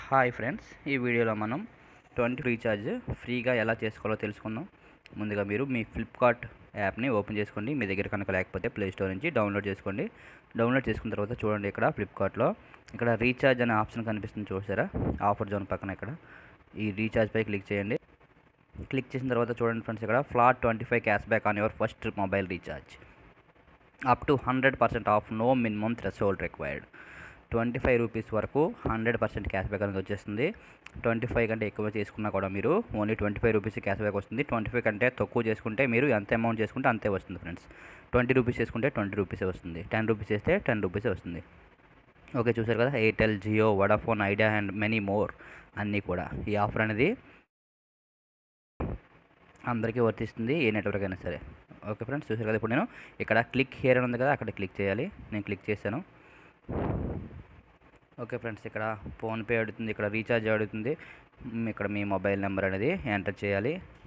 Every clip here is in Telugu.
హాయ్ ఫ్రెండ్స్ ఈ వీడియోలో మనం ట్వంటీ రీఛార్జ్ ఫ్రీగా ఎలా చేసుకోవాలో తెలుసుకుందాం ముందుగా మీరు మీ ఫ్లిప్కార్ట్ యాప్ని ఓపెన్ చేసుకోండి మీ దగ్గర కనుక లేకపోతే ప్లే స్టోర్ నుంచి డౌన్లోడ్ చేసుకోండి డౌన్లోడ్ చేసుకున్న తర్వాత చూడండి ఇక్కడ ఫ్లిప్కార్ట్లో ఇక్కడ రీఛార్జ్ అనే ఆప్షన్ కనిపిస్తుంది చూసారా ఆఫర్ జోన్ పక్కన ఇక్కడ ఈ రీఛార్జ్ పై క్లిక్ చేయండి క్లిక్ చేసిన తర్వాత చూడండి ఫ్రెండ్స్ ఇక్కడ flat twenty five cash back on your first mobile recharge up to hundred percent off no minimum threshold required twenty five rupees వరకు హండ్రెడ్ పర్సెంట్ క్యాష్ బ్యాక్ అనేది వచ్చేస్తుంది ట్వంటీ ఫైవ్ కంటే ఎక్కువ చేసుకున్నా కూడా మీరు only twenty five rupees cash back వస్తుంది ట్వంటీ ఫైవ్ కంటే తక్కువ చేసుకుంటే మీరు ఎంత అమౌంట్ చేసుకుంటే అంతే వస్తుంది ఫ్రెండ్స్ ట్వంటీ రూపీస్ చేసుకుంటే ట్వంటీ రూపీసే వస్తుంది టెన్ రూపీస్ చేస్తే టెన్ రూపీసే వస్తుంది ఓకే చూసారు కదా Airtel Jio Vodafone Idea and many more అన్నీ కూడా ఈ ఆఫర్ అనేది అందరికీ వర్తిస్తుంది ఏ నెట్వర్క్ అయినా సరే ఓకే ఫ్రెండ్స్ చూసారు కదా ఇప్పుడు నేను ఇక్కడ క్లిక్ హియర్ అని ఉంది కదా అక్కడ క్లిక్ చేయాలి నేను క్లిక్ చేశాను ఓకే ఫ్రెండ్స్ ఇక్కడ ఫోన్పే అడుగుతుంది ఇక్కడ రీఛార్జ్ అడుగుతుంది మ్, ఇక్కడ మీ మొబైల్ నెంబర్ అనేది ఎంటర్ చేయాలి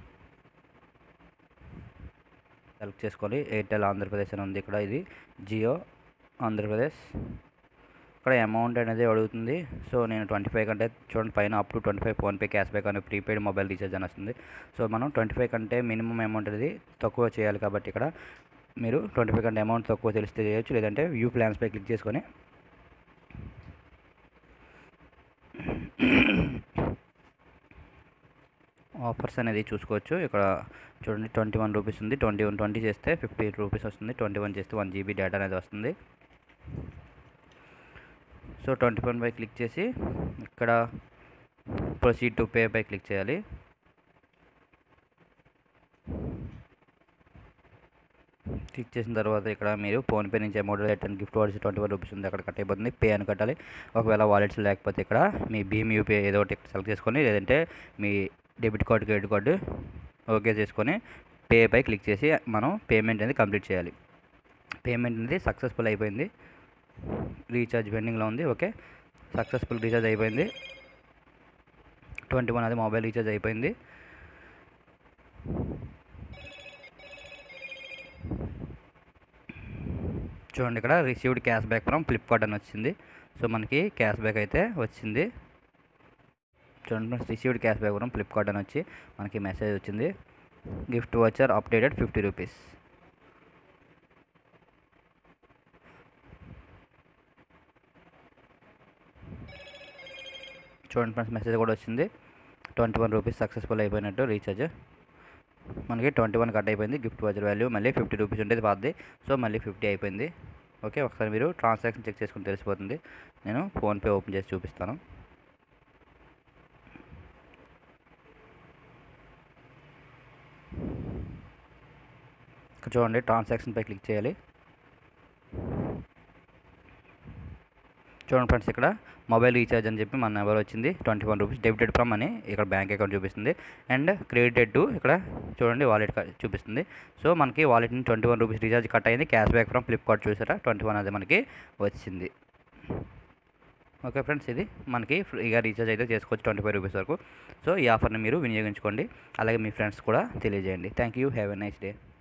సెలెక్ట్ చేసుకోవాలి ఎయిర్టెల్ ఆంధ్రప్రదేశ్ అని ఉంది ఇక్కడ ఇది జియో ఆంధ్రప్రదేశ్ ఇక్కడ అమౌంట్ అనేది అడుగుతుంది సో నేను ట్వంటీ ఫైవ్ కంటే చూడండి పైన up to twenty five PhonePe cash back అని ప్రీపెయిడ్ మొబైల్ రీఛార్జ్ అని వస్తుంది సో మనం ట్వంటీ ఫైవ్ కంటే మినిమం అమౌంట్ అనేది తక్కువ చేయాలి కాబట్టి ఇక్కడ మీరు ట్వంటీ ఫైవ్ కంటే అమౌంట్ తక్కువ తెలిస్తే చేయొచ్చు లేదంటే వ్యూ ప్లాన్స్ పై క్లిక్ చేసుకొని ఆఫర్స్ అనేది చూసుకోవచ్చు ఇక్కడ చూడండి ట్వంటీ వన్ రూపీస్ ఉంది ట్వంటీ వన్ ట్వంటీ చేస్తే ఫిఫ్టీ రూపీస్ వస్తుంది ట్వంటీ వన్ చేస్తే వన్ జీబీ డేటా అనేది వస్తుంది సో ట్వంటీ వన్ పై క్లిక్ చేసి ఇక్కడ ప్రొసీడ్ టు పే పై క్లిక్ చేయాలి క్లిక్ చేసిన తర్వాత ఇక్కడ మీరు ఫోన్పే నుంచి అమౌంట్ రిటర్న్ గిఫ్ట్ వాల్స్ ట్వంటీ వన్ రూపీస్ ఉంది అక్కడ కట్ అయిపోతుంది పే అని కట్టాలి ఒకవేళ వాలెట్స్ లేకపోతే ఇక్కడ మీ భీమ్ యూపీఐ ఏదో ఒకటి సెలెక్ట్ చేసుకొని లేదంటే మీ debit card credit card okay చేసుకొని పే పై క్లిక్ చేసి మనం పేమెంట్ అనేది కంప్లీట్ చేయాలి పేమెంట్ అనేది సక్సెస్ఫుల్ అయిపోయింది రీఛార్జ్ పెండింగ్లో ఉంది ఓకే సక్సెస్ఫుల్ రీఛార్జ్ అయిపోయింది ట్వంటీ వన్ అది మొబైల్ రీఛార్జ్ అయిపోయింది చూడండి ఇక్కడ received cash back from Flipkart అని వచ్చింది సో మనకి క్యాష్ బ్యాక్ అయితే వచ్చింది చూడండి friends received cash back from Flipkart అని వచ్చి మనకి మెసేజ్ వచ్చింది gift voucher updated fifty rupees చూడండి ఫ్రెండ్స్ మెసేజ్ కూడా వచ్చింది ట్వంటీ వన్ రూపీస్ సక్సెస్ఫుల్ అయిపోయినట్టు రీఛార్జ్ మనకి ట్వంటీ వన్ కట్ అయిపోయింది గిఫ్ట్ వాచర్ వాల్యూ మళ్ళీ ఫిఫ్టీ రూపీస్ ఉండేది పాతది సో మళ్ళీ ఫిఫ్టీ అయిపోయింది ఓకే ఒకసారి మీరు ట్రాన్సాక్షన్ చెక్ చేసుకుని తెలిసిపోతుంది నేను ఫోన్పే ఓపెన్ చేసి చూపిస్తాను ఇక్కడ చూడండి ట్రాన్సాక్షన్ పై క్లిక్ చేయాలి చూడండి ఫ్రెండ్స్ ఇక్కడ మొబైల్ రీఛార్జ్ అని చెప్పి మన నెంబర్ వచ్చింది twenty one rupees debited from అని ఇక్కడ బ్యాంక్ అకౌంట్ చూపిస్తుంది అండ్ క్రెడిటెడ్ టు ఇక్కడ చూడండి వాలెట్ చూపిస్తుంది సో మనకి వాలెట్ నుంచి twenty one rupees recharge cut అయింది క్యాష్ బ్యాక్ ఫ్రమ్ ఫ్లిప్కార్ట్ చూసారా ట్వంటీ వన్ అది మనకి వచ్చింది ఓకే ఫ్రెండ్స్ ఇది మనకి ఫ్రీగా రీఛార్జ్ అయితే చేసుకోవచ్చు ట్వంటీ ఫైవ్ రూపీస్ వరకు సో ఈ ఆఫర్ని మీరు వినియోగించుకోండి అలాగే మీ ఫ్రెండ్స్ కూడా తెలియజేయండి thank you have a nice day